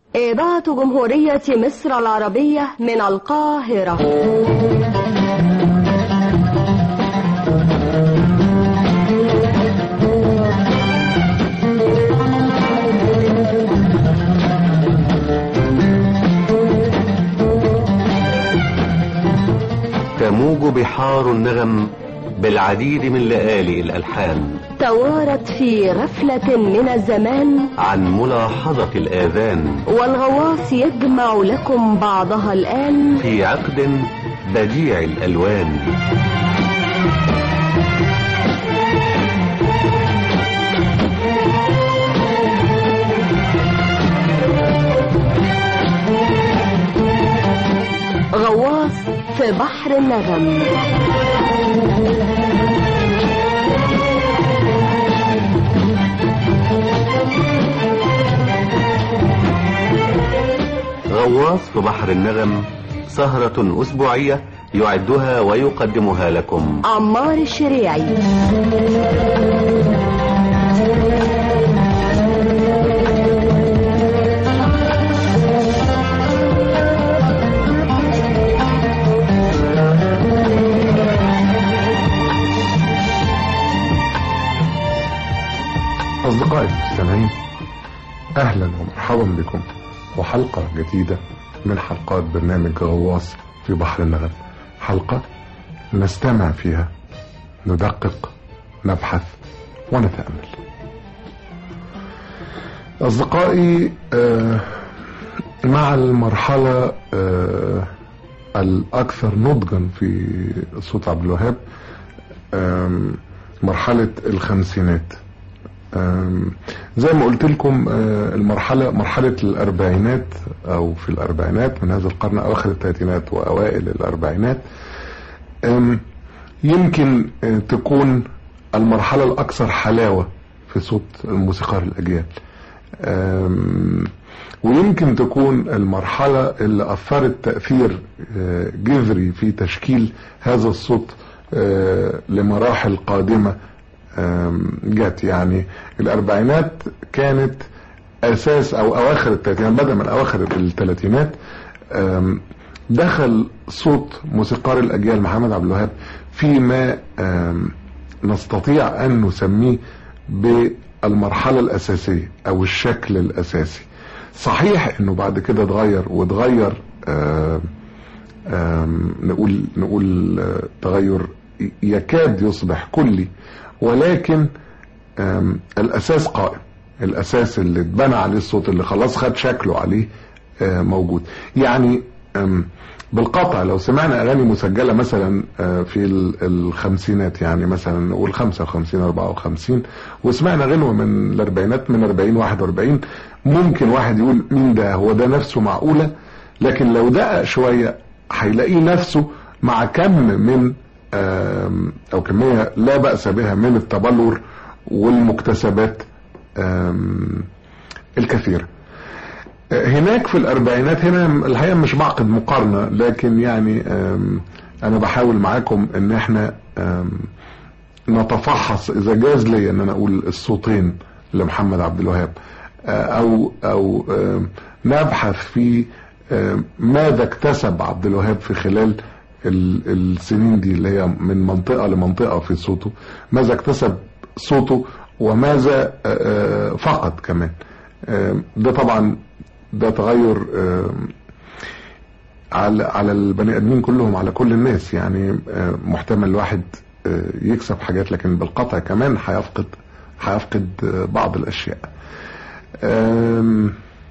إذاعة جمهورية مصر العربية من القاهرة تموج بحار النغم بالعديد من لآلئ الألحان توارت في غفلة من الزمان عن ملاحظة الآذان والغواص يجمع لكم بعضها الآن في عقد بديع الألوان غواص في بحر النغم غواص في بحر النغم سهرة أسبوعية يعدها ويقدمها لكم عمار الشريعي أصدقائي المستمعين أهلا ومرحبا بكم وحلقة جديدة من حلقات برنامج غواص في بحر النغم حلقة نستمع فيها ندقق نبحث ونتأمل أصدقائي آه، مع المرحلة آه، الأكثر نضجا في صوت عبد الوهاب آم، مرحلة الخمسينات آم، زي ما قلت لكم آه، المرحلة مرحلة الأربعينات أو في الأربعينات من هذا القرن أواخر الثلاثينات وأوائل الأربعينات آم، يمكن آه، تكون المرحلة الأكثر حلاوة في صوت الموسيقار الأجيال آم، ويمكن تكون المرحلة اللي أثرت تأثير آه، جذري في تشكيل هذا الصوت آه، لمراحل قادمة آم، جت يعني الأربعينات كانت أساس أو أواخر الثلاثينات بدأ من أواخر الثلاثينات آم، دخل صوت موسيقار الأجيال محمد عبد الوهاب فيما آم، نستطيع أن نسميه بالمرحلة الأساسية أو الشكل الأساسي صحيح انه بعد كده اتغير واتغير آم، آم، نقول نقول آه، تغير يكاد يصبح كلي ولكن آم، الاساس قائم الاساس اللي اتبنى عليه الصوت اللي خلاص خد شكله عليه آه، موجود يعني آم، بالقطع لو سمعنا اغاني مسجله مثلا آه، في ال- الخمسينات يعني مثلا نقول 55 54 وسمعنا غنوه من الاربعينات من 40 41 ممكن واحد يقول مين ده هو ده نفسه معقوله لكن لو دقق شويه هيلاقيه نفسه مع كم من آم، او كميه لا باس بها من التبلور والمكتسبات آم، الكثيره هناك في الاربعينات هنا الحقيقه مش بعقد مقارنه لكن يعني آم، انا بحاول معاكم ان احنا آم، نتفحص اذا جاز لي ان انا اقول الصوتين لمحمد عبد الوهاب آه، او او آم، نبحث في آم، ماذا اكتسب عبد الوهاب في خلال ال- السنين دي اللي هي من منطقه لمنطقه في صوته ماذا اكتسب صوته وماذا آه، آه، فقد كمان آم، ده طبعا ده تغير آم، على على البني ادمين كلهم على كل الناس يعني آه، محتمل الواحد آه، يكسب حاجات لكن بالقطع كمان هيفقد هيفقد آه، بعض الاشياء آم،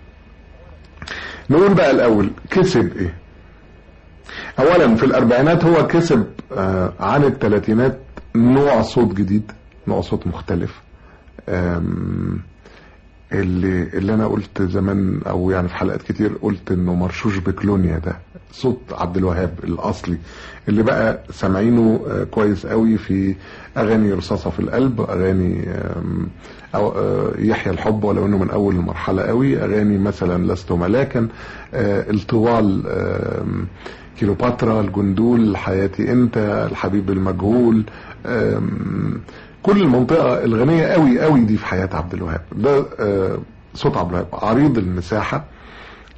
نقول بقى الاول كسب ايه اولا في الاربعينات هو كسب آه، عن الثلاثينات نوع صوت جديد نوع صوت مختلف آم، اللي اللي انا قلت زمان او يعني في حلقات كتير قلت انه مرشوش بكلونيا ده صوت عبد الوهاب الاصلي اللي بقى سامعينه آه، كويس قوي في اغاني رصاصه في القلب اغاني آم، او آه، يحيى الحب ولو انه من اول المرحله قوي اغاني مثلا لست ملاكا آه، الطوال آم، كيلوباترا الجندول حياتي انت الحبيب المجهول آم، كل المنطقة الغنية قوي قوي دي في حياة عبد الوهاب ده آه، صوت عبد الوهاب عريض المساحة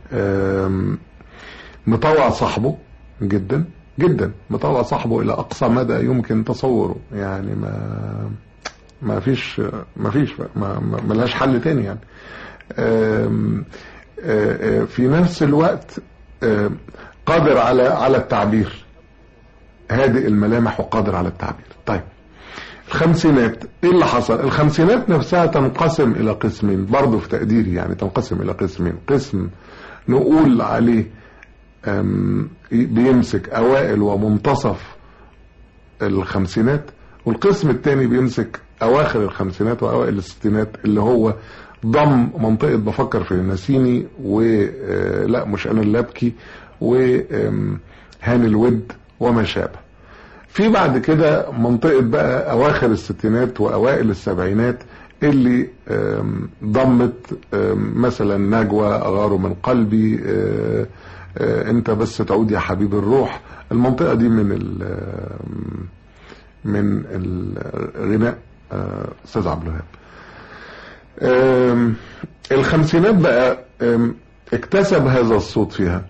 آم، مطوع صاحبه جدا جدا مطوع صاحبه الى اقصى مدى يمكن تصوره يعني ما ما فيش ما فيش ما ما- ملهاش حل تاني يعني آم، آه، آه، في نفس الوقت آم، قادر على على التعبير هادئ الملامح وقادر على التعبير طيب الخمسينات ايه اللي حصل الخمسينات نفسها تنقسم الى قسمين برضه في تقديري يعني تنقسم الى قسمين قسم نقول عليه أم، بيمسك اوائل ومنتصف الخمسينات والقسم الثاني بيمسك اواخر الخمسينات واوائل الستينات اللي هو ضم منطقة بفكر في نسيني ولا مش انا اللي ابكي وهاني الود وما شابه في بعد كده منطقة بقى أواخر الستينات وأوائل السبعينات اللي آم، ضمت آم، مثلا نجوى أغار من قلبي آه، آه، أنت بس تعود يا حبيب الروح المنطقة دي من ال آم، من الغناء آه، أستاذ عبد الوهاب آم، الخمسينات بقى آم، اكتسب هذا الصوت فيها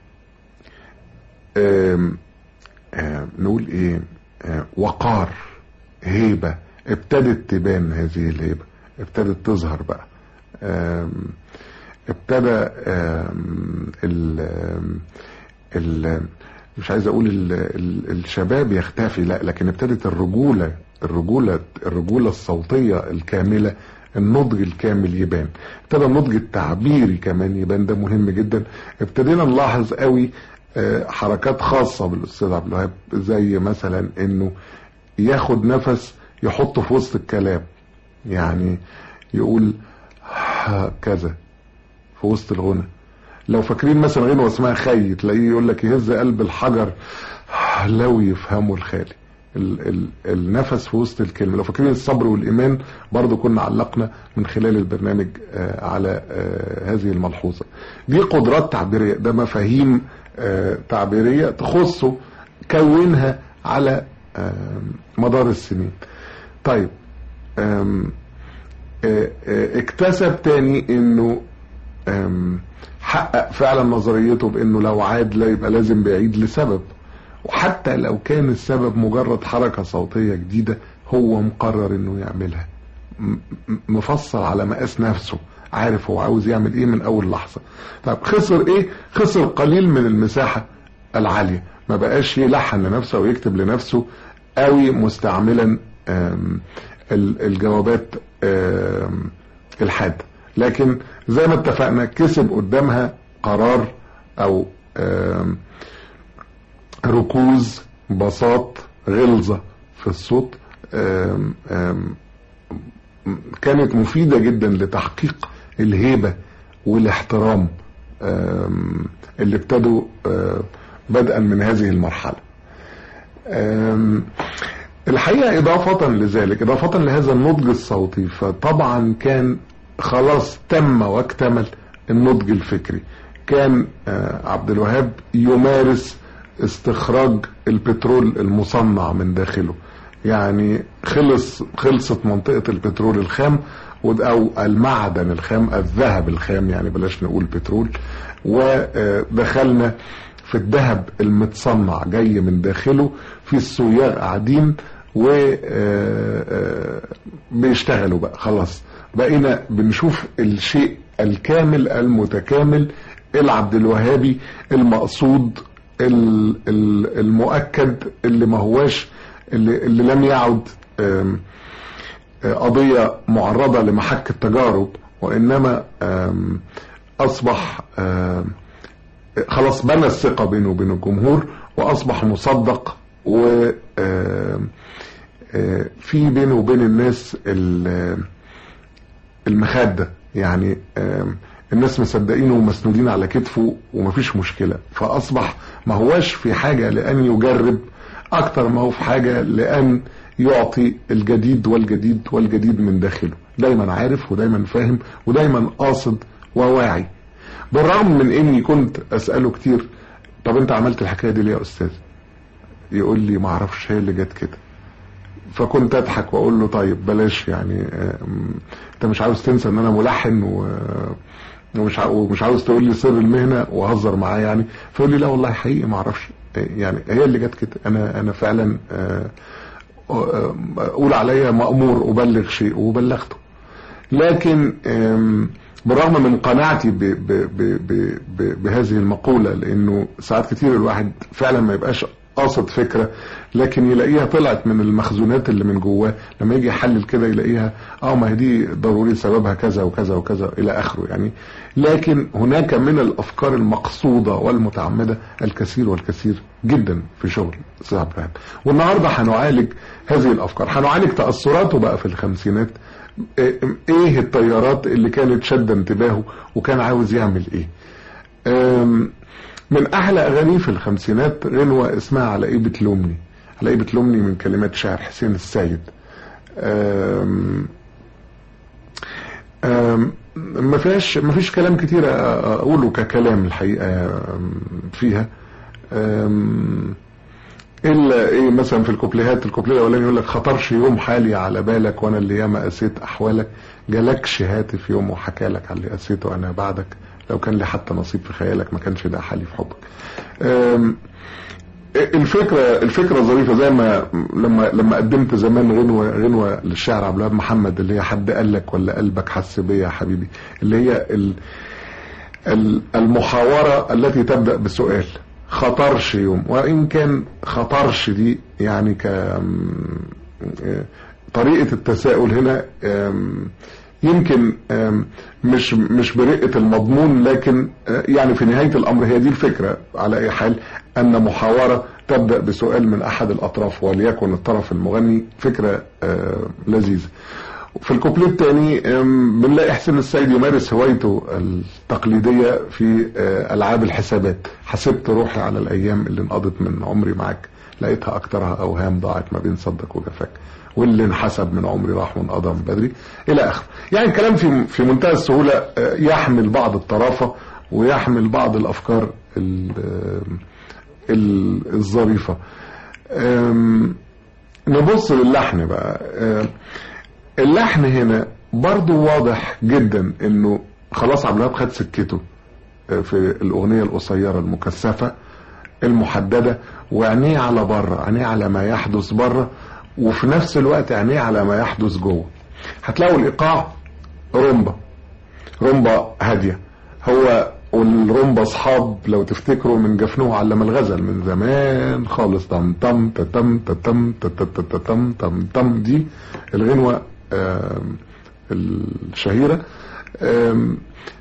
آم، آه، نقول ايه آه، وقار هيبة ابتدت تبان هذه الهيبة ابتدت تظهر بقى آم، ابتدى آم، ال آم، ال مش عايز اقول ال ال الشباب يختفي لا لكن ابتدت الرجولة الرجولة الرجولة الصوتية الكاملة النضج الكامل يبان ابتدى النضج التعبيري كمان يبان ده مهم جدا ابتدينا نلاحظ قوي آه، حركات خاصة بالاستاذ عبد الوهاب زي مثلا انه ياخد نفس يحطه في وسط الكلام يعني يقول كذا في وسط الغنى لو فاكرين مثلا غنوة اسمها خي تلاقيه يقول لك يهز قلب الحجر لو يفهموا الخالي ال ال النفس في وسط الكلمة لو فاكرين الصبر والإيمان برضو كنا علقنا من خلال البرنامج آه على آه هذه الملحوظة دي قدرات تعبيرية ده مفاهيم آه تعبيرية تخصه كونها على آه مدار السنين طيب آم آه آه اكتسب تاني انه آم حقق فعلا نظريته بانه لو عاد لا يبقى لازم بيعيد لسبب وحتى لو كان السبب مجرد حركة صوتية جديدة هو مقرر انه يعملها م- م- مفصل على مقاس نفسه عارف هو عاوز يعمل ايه من اول لحظة طب خسر ايه خسر قليل من المساحة العالية ما بقاش يلحن لنفسه ويكتب لنفسه قوي مستعملا آم، ال- الجوابات آم، الحادة لكن زي ما اتفقنا كسب قدامها قرار او آم، ركوز بساط غلظة في الصوت آم، آم، كانت مفيدة جدا لتحقيق الهيبة والاحترام آم، اللي ابتدوا آه، بدءا من هذه المرحلة آم، الحقيقة إضافة لذلك إضافة لهذا النضج الصوتي فطبعا كان خلاص تم واكتمل النضج الفكري كان آه، عبد الوهاب يمارس استخراج البترول المصنع من داخله يعني خلص خلصت منطقة البترول الخام ود- او المعدن الخام الذهب الخام يعني بلاش نقول بترول ودخلنا في الذهب المتصنع جاي من داخله في السياق قاعدين و آه، آه، بيشتغلوا بقى خلاص بقينا بنشوف الشيء الكامل المتكامل العبد الوهابي المقصود ال- ال- المؤكد اللي ما هواش اللي, اللي لم يعد آم، آه، قضية معرضة لمحك التجارب وإنما آم، أصبح آم، خلاص بنى الثقة بينه وبين الجمهور وأصبح مصدق و آم، آه، في بينه وبين الناس ال- المخدة يعني آم، الناس مصدقينه ومسنودين على كتفه ومفيش مشكلة فأصبح ما هواش في حاجة لأن يجرب أكتر ما هو في حاجة لأن يعطي الجديد والجديد والجديد من داخله دايما عارف ودايما فاهم ودايما قاصد وواعي بالرغم من اني كنت اسأله كتير طب انت عملت الحكاية دي ليه يا استاذ يقول لي ما اعرفش هي اللي جت كده فكنت اضحك واقول له طيب بلاش يعني آم، انت مش عاوز تنسى ان انا ملحن و ومش ع- ومش عاوز تقول لي سر المهنه وهزر معاه يعني فيقول لي لا والله حقيقي ما اعرفش يعني هي اللي جت كده انا انا فعلا آه، آه، اقول عليا مامور ابلغ شيء وبلغته لكن آم، بالرغم من قناعتي ب ب ب ب ب بهذه المقولة لأنه ساعات كتير الواحد فعلا ما يبقاش قاصد فكرة لكن يلاقيها طلعت من المخزونات اللي من جواه لما يجي يحلل كده يلاقيها اه ما هي دي ضروري سببها كذا وكذا وكذا إلى آخره يعني لكن هناك من الأفكار المقصودة والمتعمدة الكثير والكثير جدا في شغل أستاذ عبد الوهاب والنهارده هنعالج هذه الأفكار هنعالج تأثراته بقى في الخمسينات ايه التيارات اللي كانت شد انتباهه وكان عاوز يعمل ايه أم، من احلى اغانيه في الخمسينات غنوة اسمها على ايه بتلومني على ايه بتلومني من كلمات شاعر حسين السيد أم، أم، ما فيهاش ما فيش كلام كتير أ- اقوله ككلام الحقيقه أم، فيها أم، الا ايه مثلا في الكوبليهات الكوبليه الاولاني يقول لك خطرش يوم حالي على بالك وانا اللي ياما قسيت احوالك جالكش هاتف يوم وحكى لك على اللي قسيته انا بعدك لو كان لي حتى نصيب في خيالك ما كانش ده حالي في حبك أم، الفكره الفكره ظريفه زي ما لما لما قدمت زمان غنوه غنوه للشاعر عبد الوهاب محمد اللي هي حد قال لك ولا قلبك حس بيا يا حبيبي اللي هي ال ال- المحاورة التي تبدأ بسؤال خطرش يوم وإن كان خطرش دي يعني ك آه، طريقة التساؤل هنا آم، يمكن آم، مش مش برقة المضمون لكن آه، يعني في نهاية الأمر هي دي الفكرة على أي حال أن محاورة تبدأ بسؤال من أحد الأطراف وليكن الطرف المغني فكرة آه، لذيذة في الكوبليه الثاني بنلاقي حسين السيد يمارس هوايته التقليدية في آه، ألعاب الحسابات حسبت روحي على الأيام اللي انقضت من عمري معاك لقيتها أكترها أوهام ضاعت ما بين صدك وجفاك واللي انحسب من عمري راح وانقضى من بدري إلى آخره يعني الكلام في في منتهى السهولة آه، يحمل بعض الطرافة ويحمل بعض الأفكار ال- آه، ال- الظريفة آم، نبص للحن بقى آم، اللحن هنا برضو واضح جدا انه خلاص عبد الوهاب خد سكته آه، في الاغنيه القصيره المكثفه المحدده وعينيه على بره عينيه على ما يحدث بره وفي نفس الوقت عينيه على ما يحدث جوه هتلاقوا الايقاع رومبا رومبا هاديه هو والرومبا اصحاب لو تفتكروا من جفنوه علم الغزل من زمان خالص تم تم تم تم تم تم تم تم دي الغنوه آم، الشهيره آم،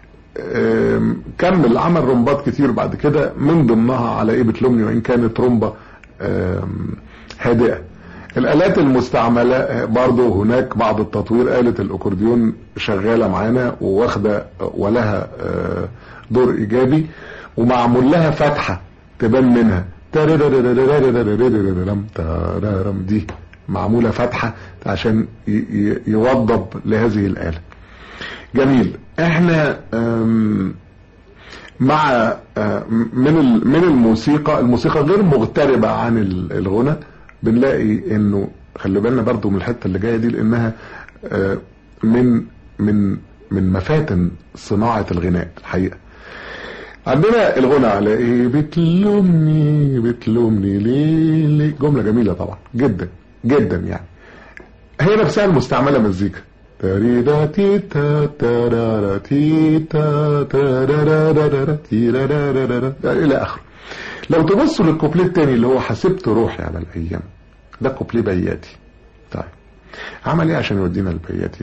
آم، كمل عمل رومبات كتير بعد كده من ضمنها على ايه بتلومني وان كانت رومبا آم، هادئه الالات المستعمله آه، برضو هناك بعض التطوير آلة الاكورديون شغاله معانا وواخده ولها آه، دور ايجابي ومعمول لها فتحه تبان منها تررررررررررررررم ترررم دي معموله فتحه عشان ي- ي- يوضب لهذه الاله جميل احنا أم، مع آه، من ال- من الموسيقى الموسيقى غير مغتربة عن ال- الغنى بنلاقي انه خلي بالنا برضو من الحتة اللي جاية دي لانها آه، من من من مفاتن صناعة الغناء الحقيقة عندنا الغنى على ايه بتلومني بتلومني ليه ليه جملة جميلة طبعا جدا جدا يعني هي نفسها المستعملة مزيكا تاريدا تيتا تارارا تيتا تارارارارا تيرارارارا الى اخره لو تبصوا للكوبليه التاني اللي هو حسبت روحي على الايام ده كوبليه بياتي طيب عمل ايه عشان يودينا البياتي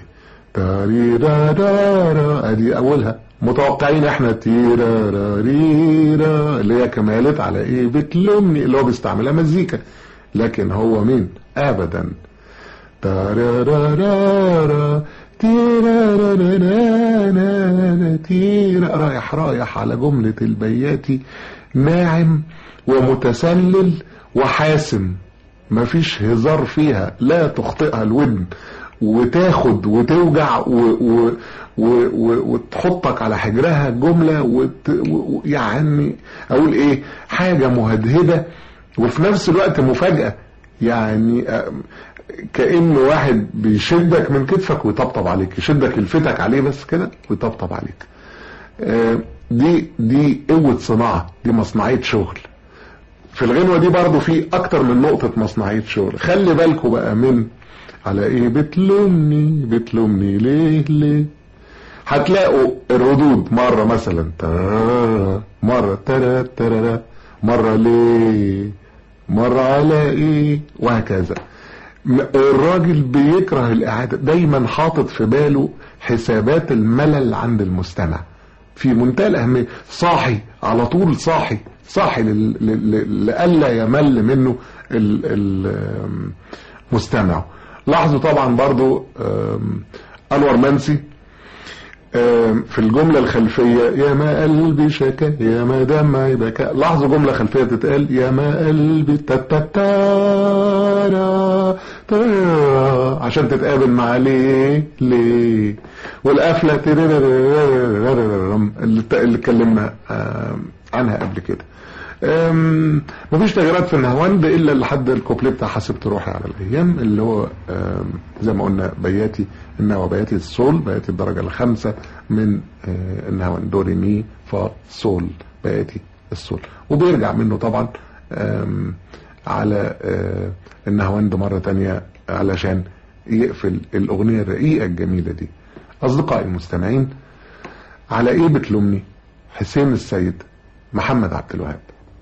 تاريرارارا ادي اولها متوقعين احنا تيراراريرا اللي هي كمالت على ايه بتلومني اللي هو بيستعملها مزيكا لكن هو مين ابدا تارارارارا تيرارارارا تيرا رايح رايح على جملة البياتي ناعم ومتسلل وحاسم مفيش هزار فيها لا تخطئها الودن وتاخد وتوجع و و و و وتحطك على حجرها جملة وت و يعني اقول ايه حاجة مهدهدة وفي نفس الوقت مفاجأة يعني كأن واحد بيشدك من كتفك ويطبطب عليك يشدك يلفتك عليه بس كده ويطبطب عليك آه، دي دي قوة صناعة دي مصنعية شغل في الغنوة دي برضو في اكتر من نقطة مصنعية شغل خلي بالكوا بقى من على ايه بتلومني بتلومني ليه ليه هتلاقوا الردود مرة مثلا ترارا، مرة ترى ترى مرة ليه مرة على ايه وهكذا م- الراجل بيكره الاعادة دايما حاطط في باله حسابات الملل عند المستمع في منتهى الاهمية صاحي على طول صاحي صاحي لل- لل- لألا يمل منه ال- ال- المستمع لاحظوا طبعا برضو آم، انور منسي آم، في الجملة الخلفية يا ما قلبي شكا يا ما دمعي بكى لاحظوا جملة خلفية تتقال يا ما قلبي تتتارا تارا عشان تتقابل مع ليه ليه والقفلة ترررررررررم اللي اللي اتكلمنا آم، عنها قبل كده أم، مفيش تغييرات في النهواند الا لحد الكوبليه بتاع حسبت روحي على الايام اللي هو أم، زي ما قلنا بياتي انه بياتي السول بياتي الدرجه الخامسه من آه، النهواند دوري مي فا سول بياتي السول وبيرجع منه طبعا أم، على آه، النهواند مره تانية علشان يقفل الاغنيه الرقيقه الجميله دي اصدقائي المستمعين على ايه بتلومني حسين السيد محمد عبد الوهاب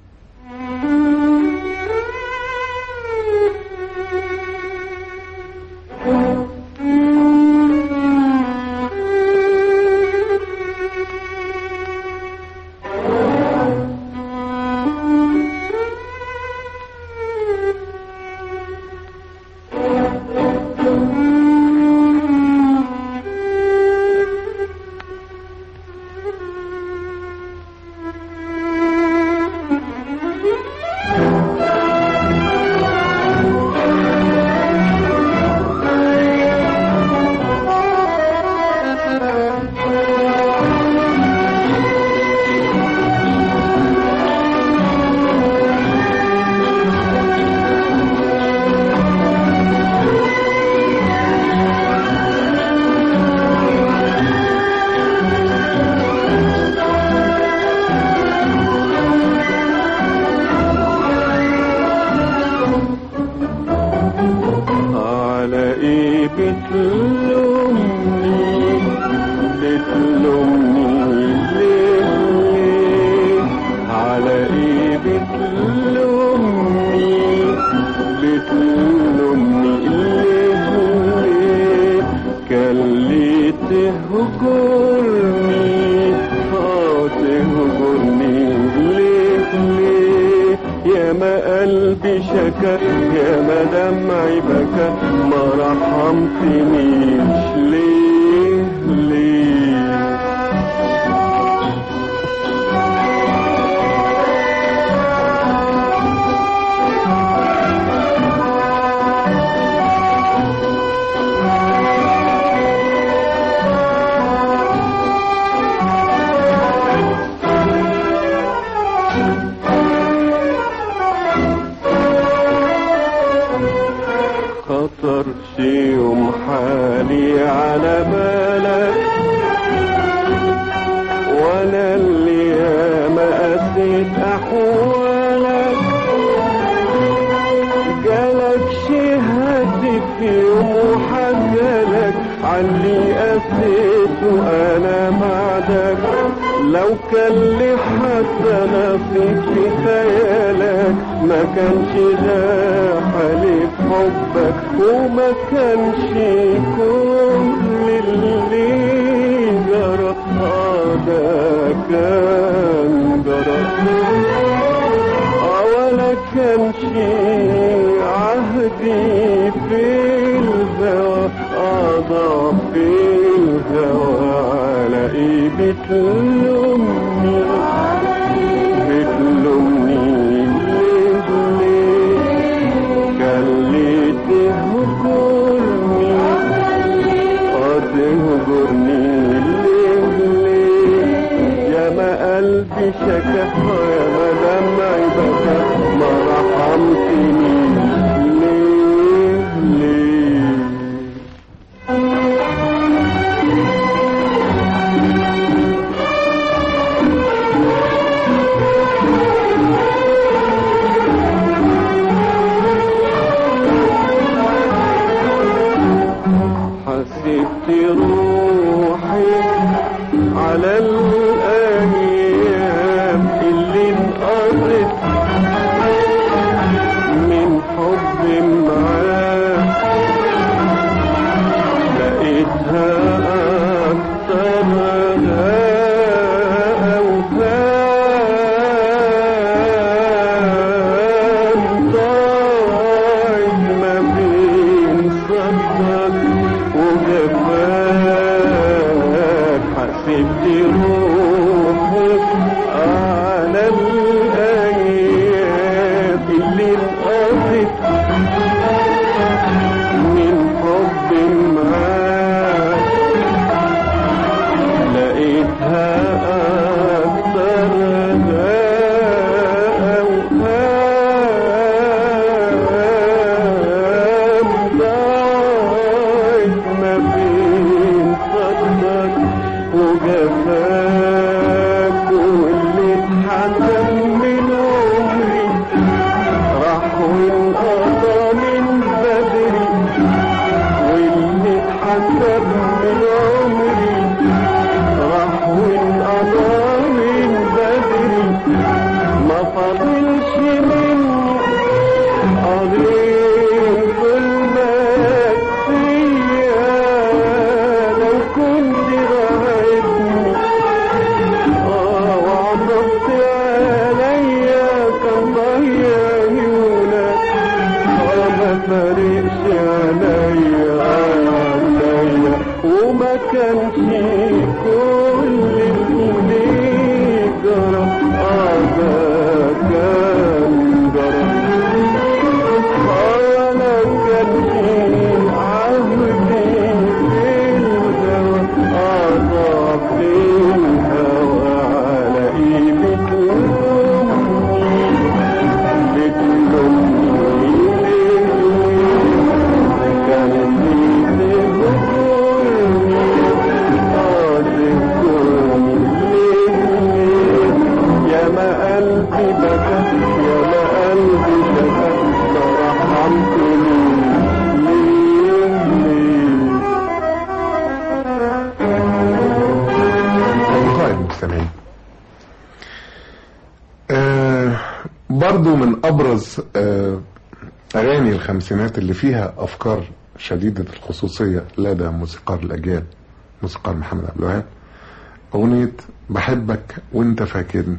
على ايه بتلومني بتلومني ليه ليه على ايه بتلومني بتلومني ليه ليه كان ليه تهجرني اه تهجرني ليه ليه يا ما قلبي شكا يا ما دمعي بكى ما رحمتنيش ليه ليه خطر شي يوم حالي على بالك وانا اللي ياما قسيت احوالك جالك شي هاتف يوم وحكالك عني قسيت وانا بعدك لو كان لي حتى نصيب في خيالك ما كانش ده حالي في حبك وما كانش كل اللي جرى هذا كان جرى ولا كان شي عهدي في الهوى أضع في الهوى على ايه بتلومني بتلومني ليه ليه كان ليه تهجرني اه تهجرني ليه ليه يا ما قلبي شكا يا ما دمعي بكى ما رحمتنيش ليه ليه كان جرى وانا كان في عهدي بالهوى اضاف الهوى على ايدك امي بتلومني كانت تذكرني اه تذكرني يا ما قلبي بكى يا ما قلبي شكى ما رحمتني ليه ليه أصدقائي المستمعين آه برضو من أبرز آه أغاني الخمسينات اللي فيها أفكار شديدة الخصوصية لدى موسيقار الأجيال موسيقار محمد عبد الوهاب أغنية بحبك وأنت فاكرني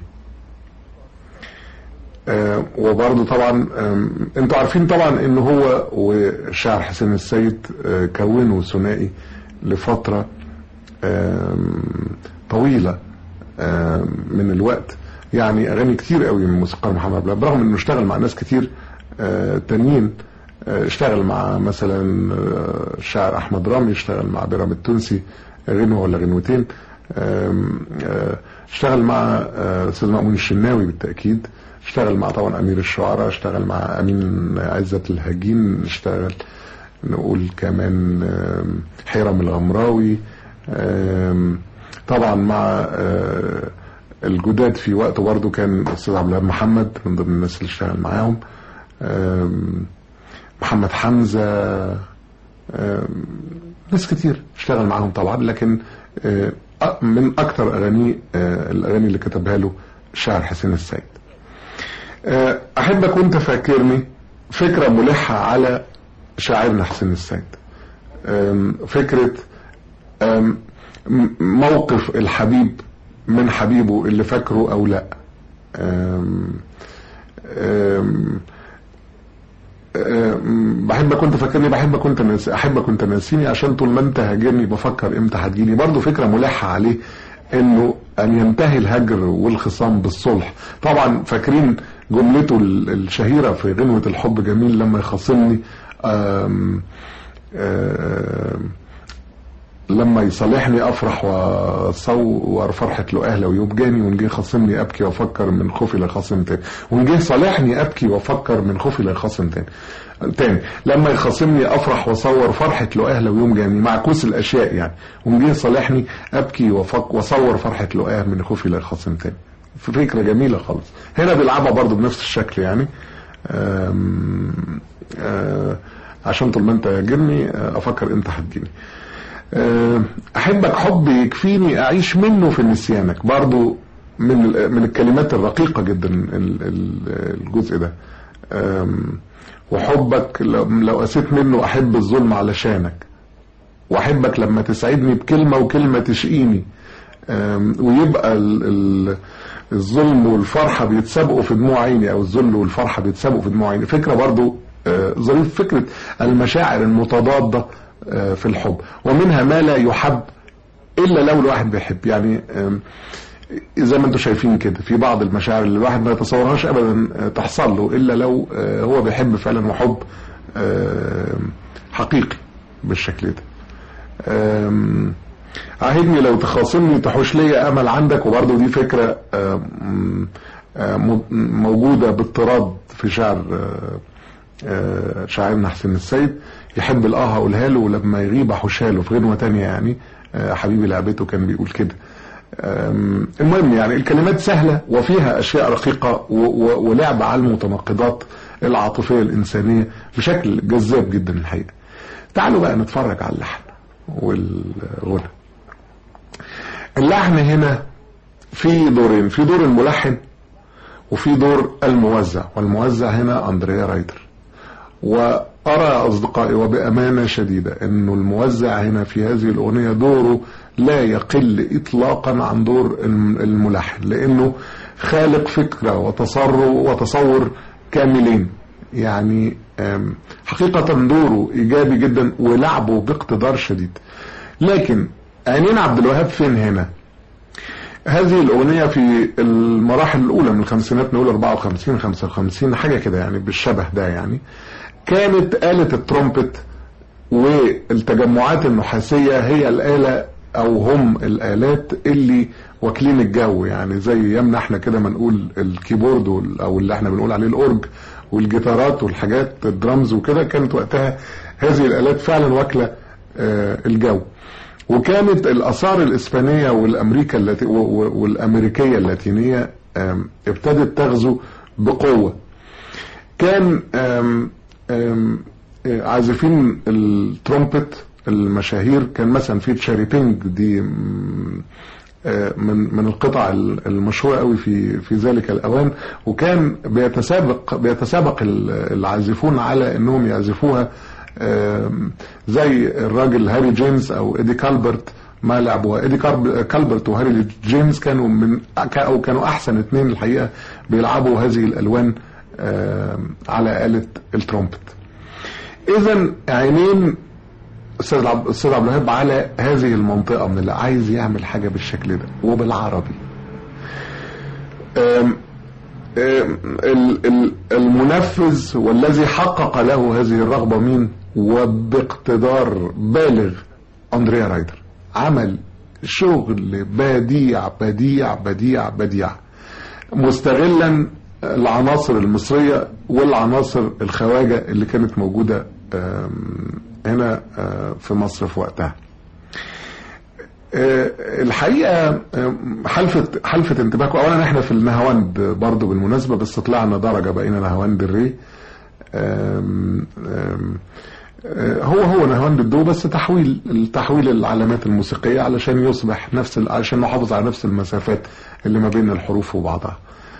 آه وبرضه طبعا آم، انتوا عارفين طبعا ان هو وشاعر حسين السيد آه كونوا ثنائي لفتره آم، طويله آم، من الوقت يعني اغاني كتير قوي من موسيقار محمد عبد الوهاب برغم انه اشتغل مع ناس كتير آه، تانيين آه، اشتغل مع مثلا آه، الشاعر احمد رامي اشتغل مع بيرام التونسي غنوه ولا غنوتين آم، آه، اشتغل مع آه، الاستاذ مأمون الشناوي بالتاكيد اشتغل مع طبعا امير الشعراء اشتغل مع امين عزت الهجين اشتغل نقول كمان آم، حيرم الغمراوي آم، طبعا مع آه، الجداد في وقته برضه كان الاستاذ عبد الوهاب محمد من ضمن الناس اللي اشتغل معاهم آم، محمد حمزه آم، ناس كتير اشتغل معاهم طبعا لكن آه، أ- من اكتر اغانيه آه، الاغاني اللي كتبها له الشاعر حسين السيد آه، احبك وانت فاكرني فكره ملحه على شاعرنا حسين السيد آم، فكره آم، م- موقف الحبيب من حبيبه اللي فاكره او لا آم، آم، آم، بحبك كنت فاكرني بحبك كنت ناس احبك كنت ناسيني عشان طول ما انت هاجرني بفكر امتى هتجيني برضه فكره ملحه عليه انه ان ينتهي الهجر والخصام بالصلح طبعا فاكرين جملته ال- الشهيره في غنوه الحب جميل لما يخاصمني آم، آم، لما يصالحني افرح واصور فرحة له اهله ويبجاني وان جه خاصمني ابكي وافكر من خوفي لا يخاصم تاني وان جه صالحني ابكي وافكر من خوفي لا يخاصم تاني تاني لما يخاصمني افرح واصور فرحة له اهله ويبجاني معكوس الاشياء يعني وان جه صالحني ابكي وافك واصور فرحة له اهله من خوفي لا يخاصم تاني فكرة جميلة خالص هنا بيلعبها برضو بنفس الشكل يعني آم، آه، عشان طول ما انت هاجرني آه، افكر امتى هتجيني آه، احبك حب يكفيني اعيش منه في نسيانك برضو من ال- من الكلمات الرقيقه جدا ال- ال- الجزء ده آم، وحبك لو لو قسيت منه احب الظلم علشانك واحبك لما تسعدني بكلمه وكلمه تشقيني آم، ويبقى ال- ال- الظلم والفرحه بيتسابقوا في دموع عيني او الذل والفرحه بيتسابقوا في دموع عيني فكره برضو آه، ظريف فكره المشاعر المتضاده آه، في الحب ومنها ما لا يحب الا لو الواحد بيحب يعني آم، زي ما انتم شايفين كده في بعض المشاعر اللي الواحد ما يتصورهاش ابدا آه، تحصل له الا لو آه، هو بيحب فعلا وحب آم، حقيقي بالشكل ده آم، عاهدني لو تخاصمني تحوش ليا امل عندك وبرضه دي فكره آم، آم، موجوده باضطراد في شعر آه، آه، شاعرنا حسين السيد يحب الاه هقولها له ولما يغيب احوشها له في غنوه تانية يعني آه، حبيبي لعبته كان بيقول كده آم، المهم يعني الكلمات سهله وفيها اشياء رقيقه و- و- ولعب على المتناقضات العاطفيه الانسانيه بشكل جذاب جدا الحقيقه تعالوا بقى نتفرج على اللحن والغنى اللحن هنا في دورين في دور الملحن وفي دور الموزع والموزع هنا اندريا رايدر وارى اصدقائي وبامانه شديده انه الموزع هنا في هذه الاغنيه دوره لا يقل اطلاقا عن دور الم- الملحن لانه خالق فكره وتصور وتصور كاملين يعني آم، حقيقه دوره ايجابي جدا ولعبه باقتدار شديد لكن عينين عبد الوهاب فين هنا هذه الأغنية في المراحل الأولى من الخمسينات نقول 54 55 حاجة كده يعني بالشبه ده يعني كانت آلة الترومبت والتجمعات النحاسية هي الآلة أو هم الآلات اللي واكلين الجو يعني زي يمنا احنا كده ما نقول الكيبورد وال- أو اللي احنا بنقول عليه الأورج والجيتارات والحاجات الدرامز وكده كانت وقتها هذه الآلات فعلا واكلة آه، الجو وكانت الآثار الإسبانية والأمريكا اللاتي و- و- والأمريكية اللاتينية آم، ابتدت تغزو بقوة كان آم، آم، آه، عازفين الترومبت المشاهير كان مثلا في تشاري بينج دي مم، آه، من من القطع ال- المشهوره قوي في في ذلك الاوان وكان بيتسابق بيتسابق ال- العازفون على انهم يعزفوها آم، زي الراجل هاري جيمس او ايدي كالبرت ما لعبوها ايدي كارب- كالبرت وهاري جيمس كانوا من او كانوا احسن اثنين الحقيقه بيلعبوا هذه الالوان آم، على آلة الترومبت اذا عينين استاذ عبد استاذ عبد الوهاب على هذه المنطقه من اللي عايز يعمل حاجه بالشكل ده وبالعربي أم أم ال- ال- المنفذ والذي حقق له هذه الرغبه مين وباقتدار بالغ اندريا رايدر عمل شغل بديع بديع بديع بديع مستغلا العناصر المصرية والعناصر الخواجة اللي كانت موجودة آم، هنا آه، في مصر في وقتها آه، الحقيقة آم، حلفت حلفت انتباهكم اولا احنا في النهاوند برضو بالمناسبة بس طلعنا درجة بقينا نهاوند الري آم، آم، آه، هو هو نهاوند الدو بس تحويل التحويل العلامات الموسيقية علشان يصبح نفس ال- علشان نحافظ على نفس المسافات اللي ما بين الحروف وبعضها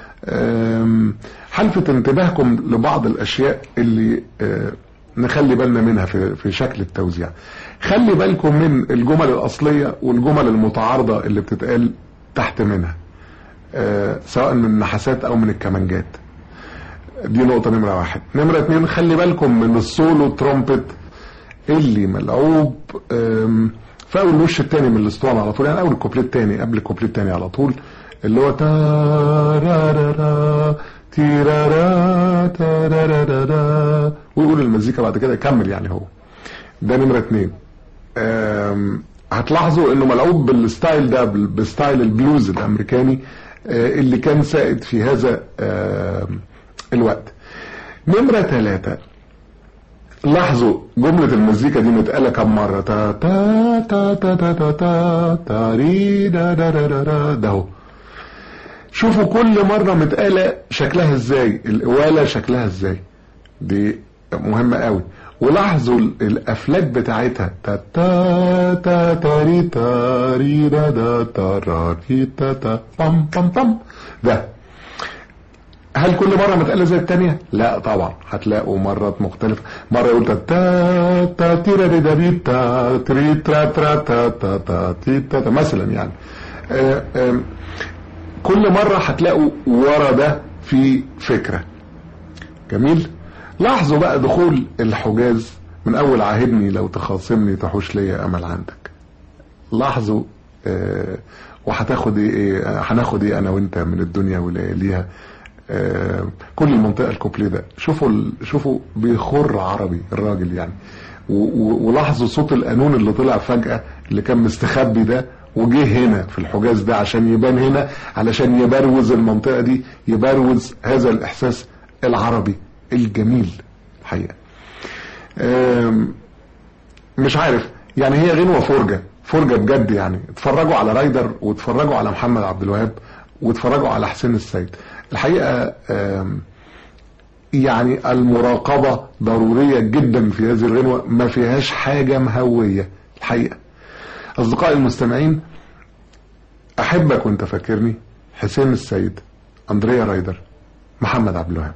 آم، حلفت انتباهكم لبعض الاشياء اللي آه، نخلي بالنا منها في في شكل التوزيع خلي بالكم من الجمل الاصليه والجمل المتعارضه اللي بتتقال تحت منها آه، سواء من النحاسات او من الكمانجات دي نقطه نمره واحد نمره اتنين خلي بالكم من السولو ترومبت اللي ملعوب آم، في اول الوش التاني من الاسطوانه على طول يعني اول الكوبليه التاني قبل الكوبليه التاني على طول اللي هو تارارارا تيرارا تارارارا ويقول المزيكا بعد كده يكمل يعني هو ده نمرة اتنين آم، هتلاحظوا انه ملعوب بالستايل ده بال- بستايل البلوز الامريكاني آه، اللي كان سائد في هذا آم، الوقت نمرة ثلاثة لاحظوا جملة المزيكا دي متقالة كم مرة تا تا تا تا تا تا تا تا ري دا دا دا دا دا ده هو شوفوا كل مرة متقالة شكلها ازاي القوالة شكلها ازاي دي مهمة قوي ولاحظوا ال- الافلاك بتاعتها تا تا تا تا ري تا ري دا دا تا را ري تا تا بام بام بام ده هل كل مرة متقالة زي التانية؟ لا طبعا هتلاقوا مرات مختلفة مرة يقول تا تا تا تيرا ري دا ري تا تري ترا ترا تا تا تا تي تا تا مثلا يعني آه، آم، كل مرة هتلاقوا ورا ده في فكرة جميل لاحظوا بقى دخول الحجاز من اول عاهدني لو تخاصمني تحوش ليا امل عندك لاحظوا آه وهتاخد ايه إيه، هناخد ايه انا وانت من الدنيا ولياليها آه كل المنطقه الكوبليه ده شوفوا ال- شوفوا بيخر عربي الراجل يعني و- و- ولاحظوا صوت القانون اللي طلع فجاه اللي كان مستخبي ده وجه هنا في الحجاز ده عشان يبان هنا علشان يبروز المنطقه دي يبروز هذا الاحساس العربي الجميل الحقيقه آم، مش عارف يعني هي غنوة فرجة فرجة بجد يعني اتفرجوا على رايدر واتفرجوا على محمد عبد الوهاب واتفرجوا على حسين السيد الحقيقة آم، يعني المراقبة ضرورية جدا في هذه الغنوة ما فيهاش حاجة مهوية الحقيقة أصدقائي المستمعين أحبك وأنت فاكرني حسين السيد أندريا رايدر محمد عبد الوهاب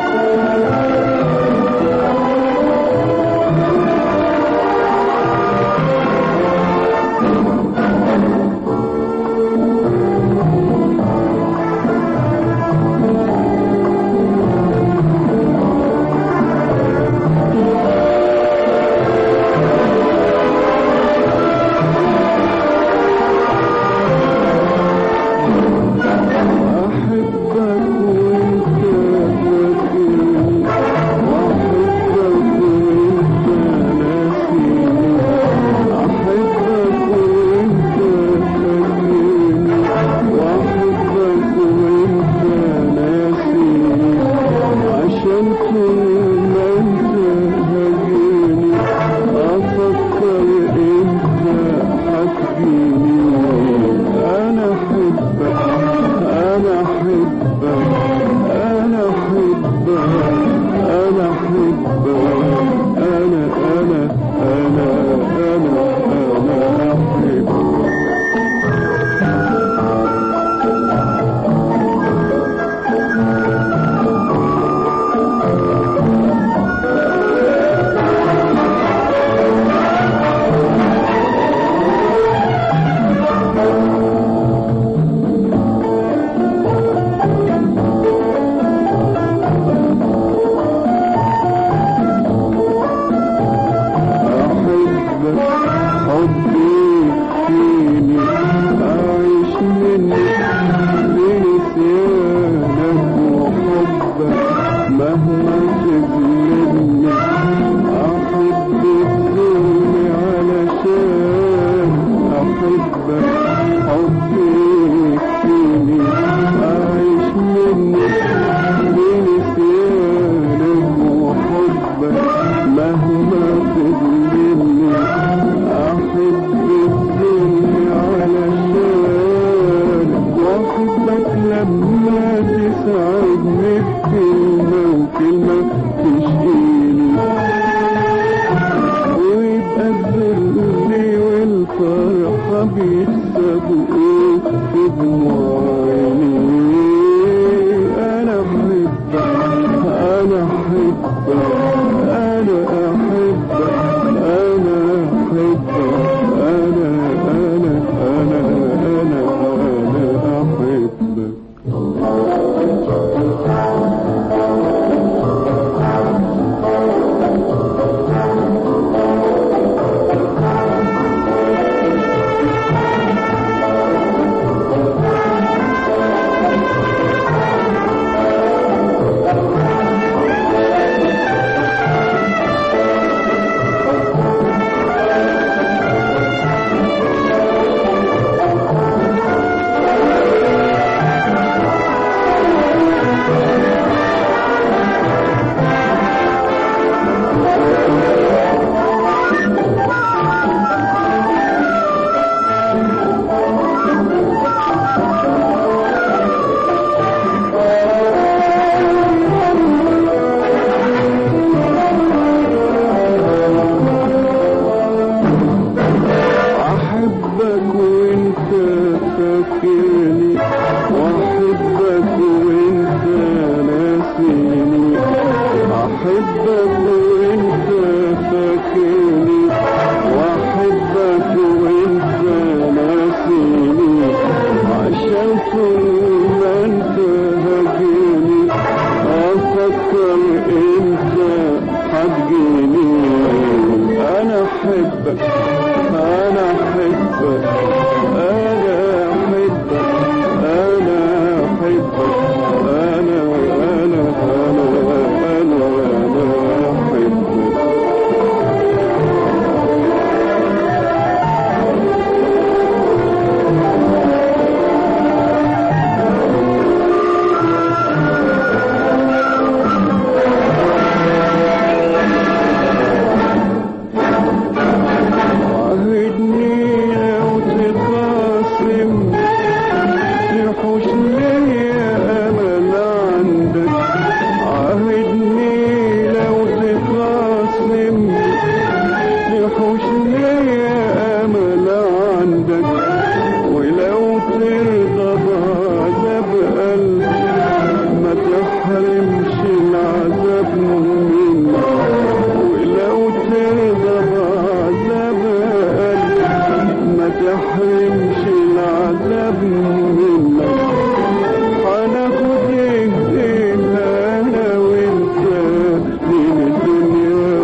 يا أحبك حبي يكفيني أعيش منك بنسيانك وحبك مهما تظلمني أحب الدنيا علشانك وأحبك لما تسعدني بكلمة وكلمة تشقيني ويبقى الذل والفرحة بيتسابقوا في دموع عيني أنا أحبك أنا أحبك أنا أحبك أنا أحبك أنا أنا أنا أنا أنا أحبك أحبك وانت فاكرني وأحبك وانت ناسيني أحبك وانت فاكرني وأحبك وانت ناسيني عشان طول ما انت هاجيني أفكر انت هتجيني أنا أحبك أنا أحبك أنا أحبك أنا أحبك أنا أنا أنا أنا أنا أحبك عهدني لو تخاصم تحوش ليا امل عندك عهدني لو تخاصم تحوش ليا امل عندك ولو ترضى بعذاب قلبي ما تحرمش العذاب منك ولو ترضى بعذاب قلبي ما تحرمش العذاب منك هناخد ايدينا انا وانت من الدنيا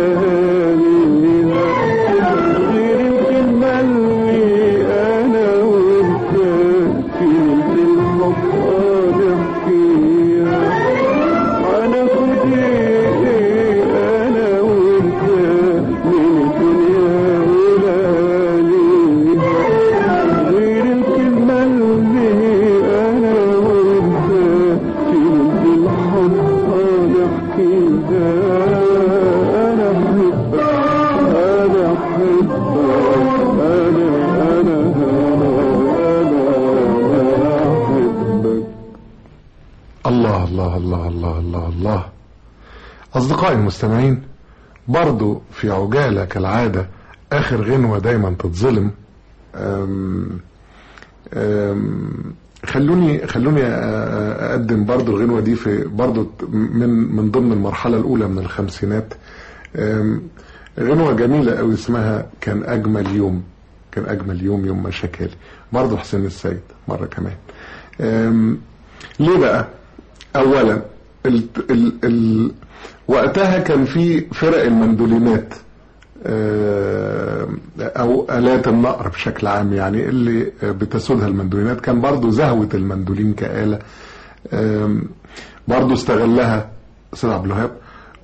ولياليها غير الكلمة اللي انا وانت في ليلة الحب نحكيها هناخد ايه انا وانت من الدنيا ولياليها غير الكلمة اللي انا وانت في ليلة الحب نحكيها انا احبك انا احبك انا انا انا انا احبك الله الله الله الله الله الله أصدقائي المستمعين برضو في عجالة كالعادة آخر غنوة دايما تتظلم أم أم خلوني خلوني أ- أ- أقدم برضو الغنوة دي في برضو من من ضمن المرحلة الأولى من الخمسينات أم غنوة جميلة قوي اسمها كان أجمل يوم كان أجمل يوم يوم ما شكالي برضو حسين السيد مرة كمان أم ليه بقى اولا ال ال ال وقتها كان في فرق المندولينات آه، او الات النقر بشكل عام يعني اللي بتسودها المندولينات كان برضو زهوة المندولين كآلة آم، برضو استغلها سيد عبد الوهاب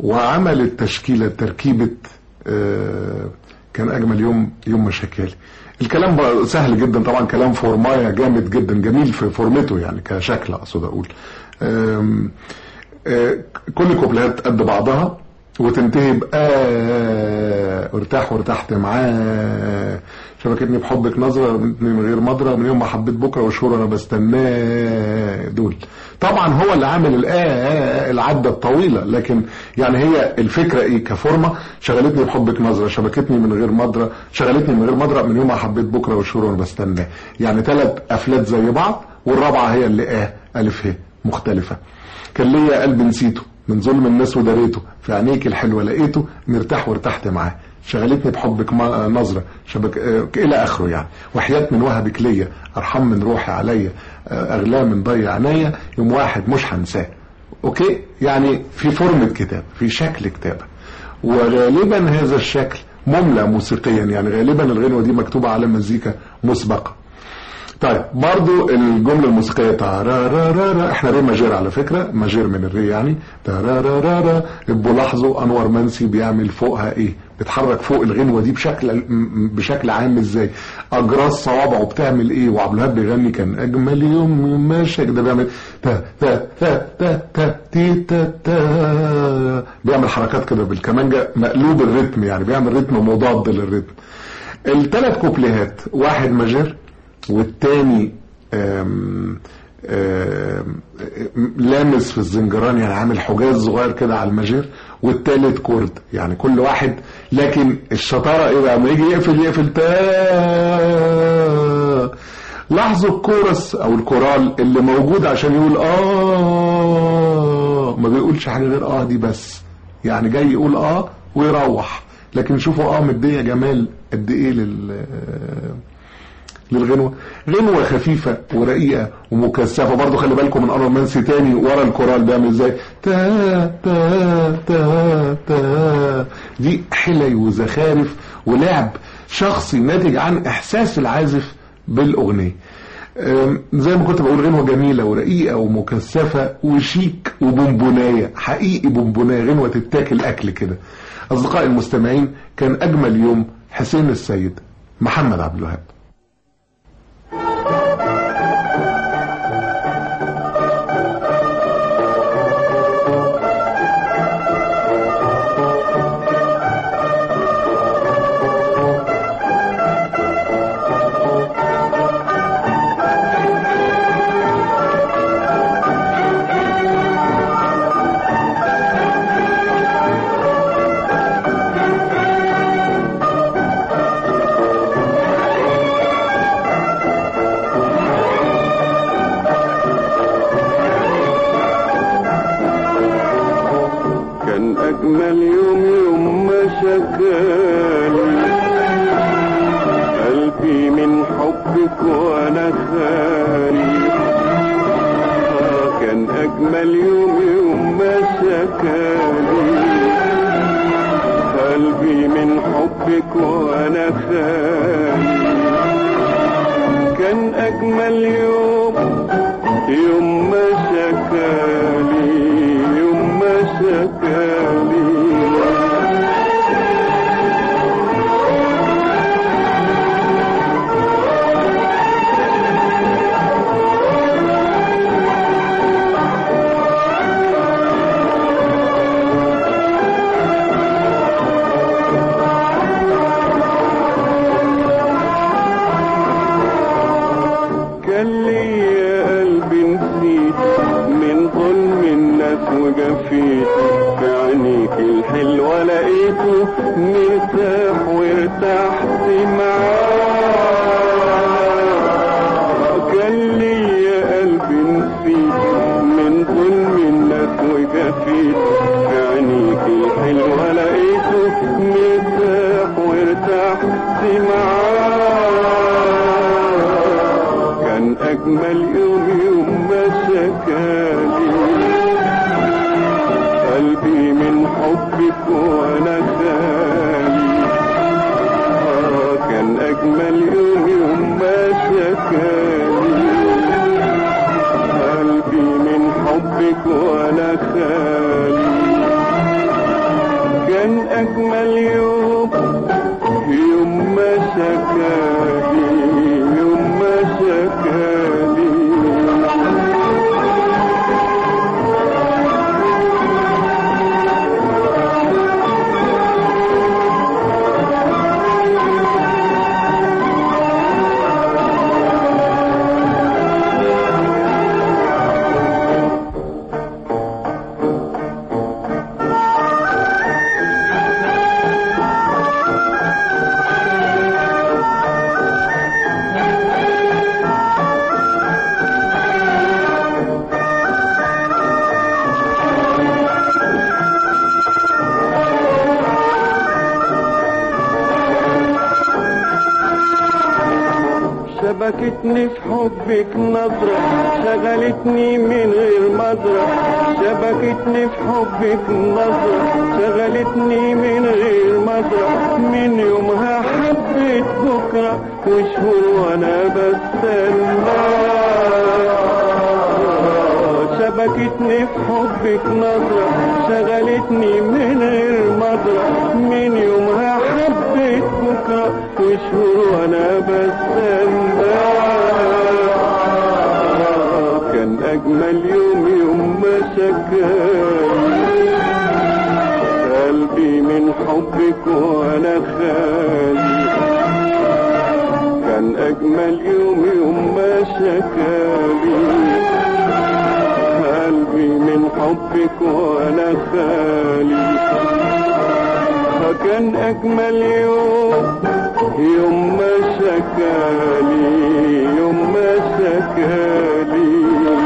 وعملت تشكيلة تركيبة آه، كان اجمل يوم يوم مشاكلي الكلام بقى سهل جدا طبعا كلام فورمايا جامد جدا جميل في فورمته يعني كشكل اقصد اقول أم، آه، كل كوبلات قد بعضها وتنتهي ب آه ارتاح وارتحت معاه شبكتني بحبك نظرة من غير مضرة من يوم ما حبيت بكرة وشهور انا بستناه دول طبعا هو اللي عامل الآه العدة الطويلة لكن يعني هي الفكرة ايه كفورمة شغلتني بحبك نظرة شبكتني من غير مضرة شغلتني من غير مضرة من يوم ما حبيت بكرة وشهور وانا بستناه يعني ثلاث افلات زي بعض والرابعة هي اللي اه الف ه مختلفة كان ليا قلب نسيته من ظلم الناس ودريته في عينيك الحلوة لقيته مرتاح وارتحت معاه شغلتني بحبك ما- نظرة شبك آه، إلى آخره يعني وحياة من وهبك ليا أرحم من روحي عليا آه، أغلى من ضيع عينيا يوم واحد مش هنساه أوكي يعني في فورمة كتاب في شكل كتابة وغالبا هذا الشكل مملى موسيقيا يعني غالبا الغنوة دي مكتوبة على مزيكا مسبقة طيب برضو الجملة الموسيقية تارارارا احنا ري ماجير على فكرة ماجير من الري يعني تارارارا ابو لاحظوا انور منسي بيعمل فوقها ايه بيتحرك فوق الغنوة دي بشكل م- بشكل عام ازاي اجراس صوابعه بتعمل ايه وعبد الوهاب بيغني كان اجمل يوم ماشي ده بيعمل تا تا تا تا تا تي تا تا بيعمل حركات كده بالكمانجة مقلوب الريتم يعني بيعمل رتم مضاد للريتم الثلاث كوبليهات واحد ماجير والتاني آم، آم، لامس في الزنجران يعني عامل حجاز صغير كده على الماجير والتالت كورد يعني كل واحد لكن الشطاره ايه بقى لما يجي يقفل يقفل تا لاحظوا الكورس او الكورال اللي موجود عشان يقول اه ما بيقولش حاجه غير اه دي بس يعني جاي يقول اه ويروح لكن شوفوا اه مديه جمال قد ايه لل للغنوة غنوة خفيفة ورقيقة ومكثفة برضو خلي بالكم من انور منسي تاني ورا الكورال بيعمل ازاي تا تا تا تا دي حلي وزخارف ولعب شخصي ناتج عن احساس العازف بالاغنية أم، زي ما كنت بقول غنوة جميلة ورقيقة ومكثفة وشيك وبونبوناية حقيقي بونبوناية غنوة تتاكل أكل كده أصدقائي المستمعين كان أجمل يوم حسين السيد محمد عبد الوهاب كان أجمل يوم يوم ما شكاني قلبي من حبك وأنا خالي آه كان أجمل يوم يوم ما شكاني قلبي من حبك وأنا خالي كان أجمل يوم يوم ما شكالي يوم ما شكالي كان ليا قلب نسيت من ظلم الناس وجفيت في عينيك الحلوة لقيته مرتاح وارتحت معاه كان ليا قلب نسيت من ظلم الناس وجفيت في عينيك الحلوة لقيته مرتاح وارتحت معاه كان أجمل يوم يوم ما شكالي قلبي من حبك وأنا خالي آه كان أجمل يوم يوم ما شكالي قلبي من حبك وأنا خالي كان أجمل يوم يوم ما شكالي شبكتني في حبك نظرة شغلتني من غير مدرة شبكتني في حبك نظرة شغلتني من غير مدرة من يومها حبيت بكرة وشهور وانا بستنى شبكتني في حبك نظرة شغلتني من غير مدرة من يومها حبيت بكرة وشهور وانا بستنى كان اجمل يوم يوم ما شكاني قلبي من حبك وانا خالي كان اجمل يوم يوم ما شكالي قلبي من حبك وانا خالي فكان اجمل يوم يوم ما شكالي يوم ما شكالي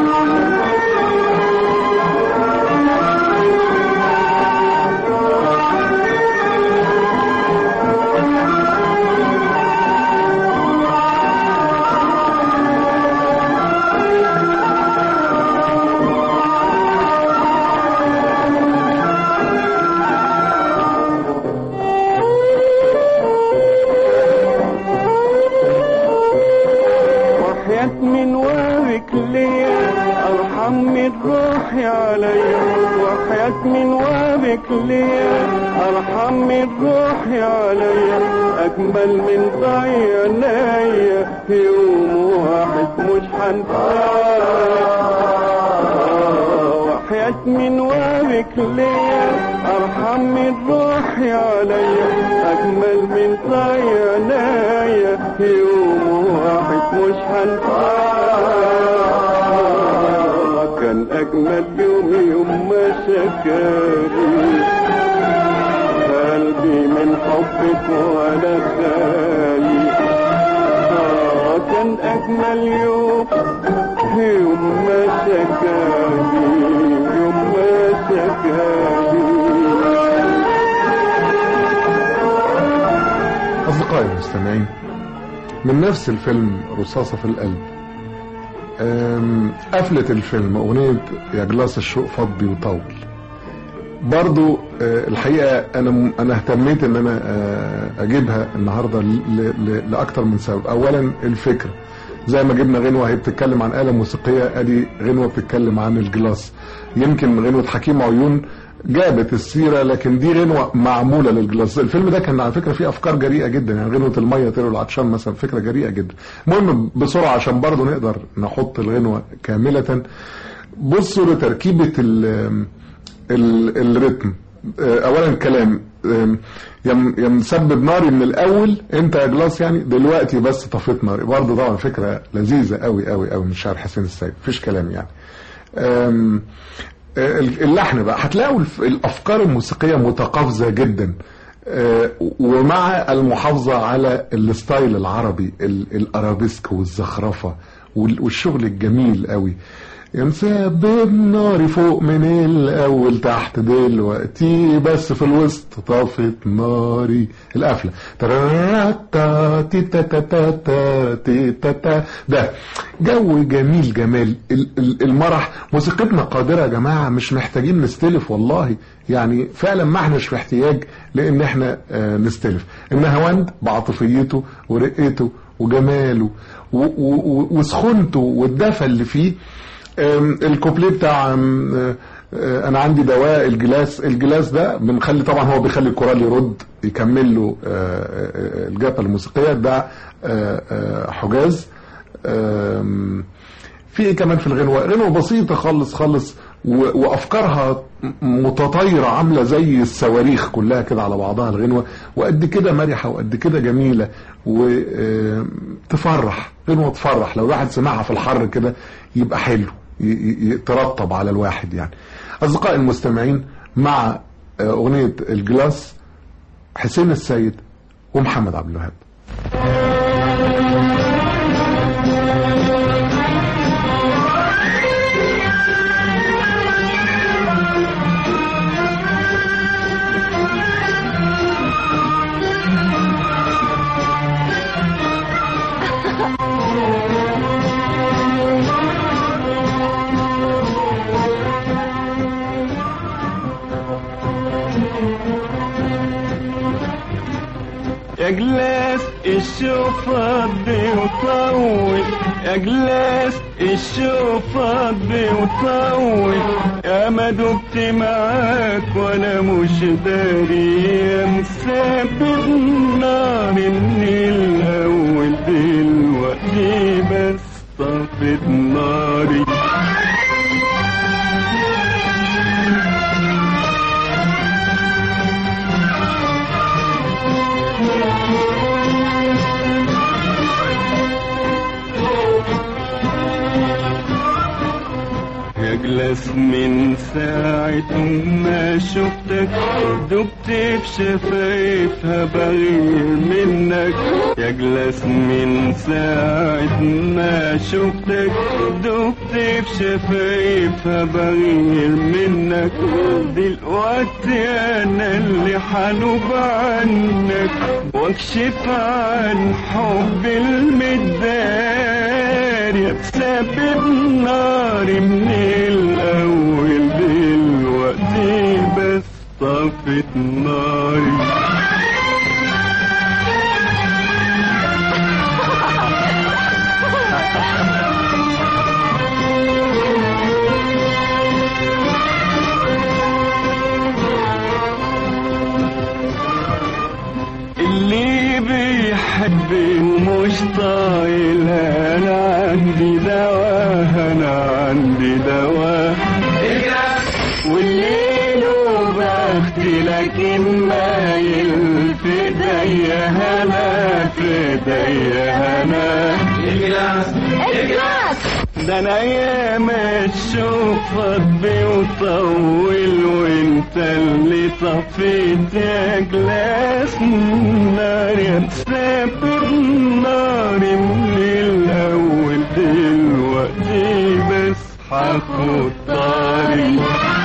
وحياة من وابك ليا ارحم من روحي عليا وحياة من وابك ليا ارحم من روحي عليا اجمل من ضيعنايا يوم واحد مش هنساه وحياة من وابك ليا ارحم من روحي عليا اجمل من ضيعنايا يوم واحد مش هنساه كان اجمل يوم يوم ما شكالي قلبي من حبك وانا خالي آه كان اجمل يوم يوم ما شكالي يوم ما شكالي أصدقائي المستمعين من نفس الفيلم رصاصة في القلب أم، قفلة الفيلم أغنية يا جلاس الشوق فضي وطول برضو آه، الحقيقة أنا أنا اهتميت إن أنا آه، أجيبها النهاردة ل- ل- لأكتر من سبب أولا الفكرة زي ما جبنا غنوة هي بتتكلم عن آلة موسيقية أدي غنوة بتتكلم عن الجلاس يمكن غنوة حكيم عيون جابت السيرة لكن دي غنوة معمولة للجلاس الفيلم ده كان على فكرة فيه أفكار جريئة جدا يعني غنوة المية طير العطشان مثلا فكرة جريئة جدا المهم بسرعة عشان برضو نقدر نحط الغنوة كاملة بصوا لتركيبة ال- ال- الريتم آه، اولا كلام آم، يم يم مسبب ناري من الاول انت يا جلاس يعني دلوقتي بس طفيت ناري برضه طبعا فكره لذيذه قوي قوي قوي من شاعر حسين السيد مفيش كلام يعني آم، آه، اللحن بقى هتلاقوا الف- الافكار الموسيقيه متقافزه جدا آه، ومع المحافظه على الستايل العربي ال- الارابيسك والزخرفه وال- والشغل الجميل قوي يا مسبب ناري فوق من الاول تحت دلوقتي بس في الوسط طفت ناري القفله تراتا تي تا تا تا تا تي تا تا ده جو جميل جمال ال- ال- المرح موسيقتنا قادره يا جماعه مش محتاجين نستلف والله يعني فعلا ما احناش في احتياج لان احنا آه، نستلف النهاوند بعاطفيته ورقته وجماله و- و- و- وسخونته والدفى اللي فيه آم، الكوبليه بتاع آم، آه، آه، انا عندي دواء الجلاس الجلاس ده بنخلي طبعا هو بيخلي الكورال يرد يكمل له آه، آه، آه، الجبهه الموسيقيه ده آه، آه، حجاز آم، في ايه كمان في الغنوه غنوه بسيطه خالص خالص و- وافكارها متطايره عامله زي الصواريخ كلها كده على بعضها الغنوه وقد كده مرحه وقد كده جميله وتفرح غنوه تفرح لو الواحد سمعها في الحر كده يبقى حلو ي- ي- يترطب على الواحد يعني اصدقائي المستمعين مع آه، اغنيه الجلاس حسين السيد ومحمد عبد الوهاب جلاس الشوف فضي وطول يا جلاس الشوف فضي وطول يا ما دبت معاك وانا مش داري يا مسبب نار من الاول دلوقتي بس طفت ناري يجلس من ساعة ما شفتك دبت في شفايفها بغير منك يجلس من ساعة ما شفتك دبت في شفايفها بغير منك دلوقتي انا اللي حنوب عنك واكشف عن حب المداري بسبب ناري من الاول دلوقتي بس طفت ناري اللي بيحب ومش طايل انا عندي دواء انا عندي دواء والليل وبختي لكن مايل في ايديا هنا في ايديا هنا ده انا ايام الشوف ربي وطول وانت اللي طفيت يا جلاس نار يا مسافر ناري من الاول دلوقتي بس هاخد طاري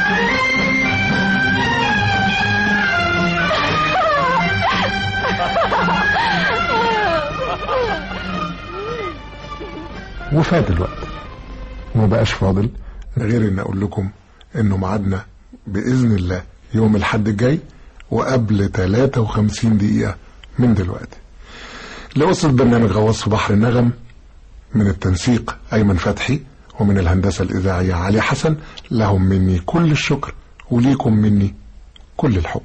وفات الوقت وما بقاش فاضل غير ان اقول لكم انه ميعادنا باذن الله يوم الحد الجاي وقبل 53 دقيقة من دلوقتي لوصل برنامج غواص في بحر النغم من التنسيق ايمن فتحي ومن الهندسة الاذاعية علي حسن لهم مني كل الشكر وليكم مني كل الحب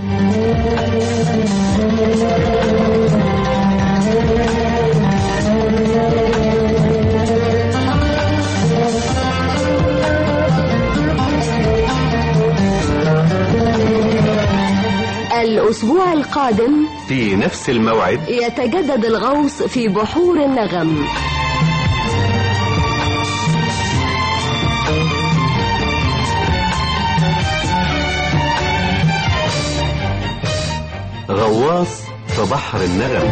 الأسبوع القادم في نفس الموعد يتجدد الغوص في بحور النغم غواص في بحر النغم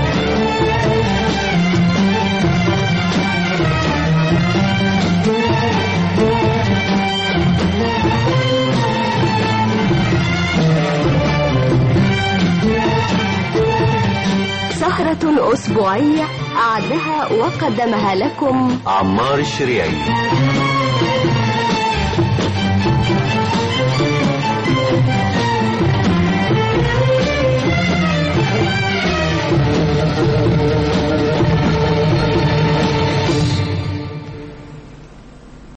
سهرة أسبوعية أعدها وقدمها لكم عمار الشريعي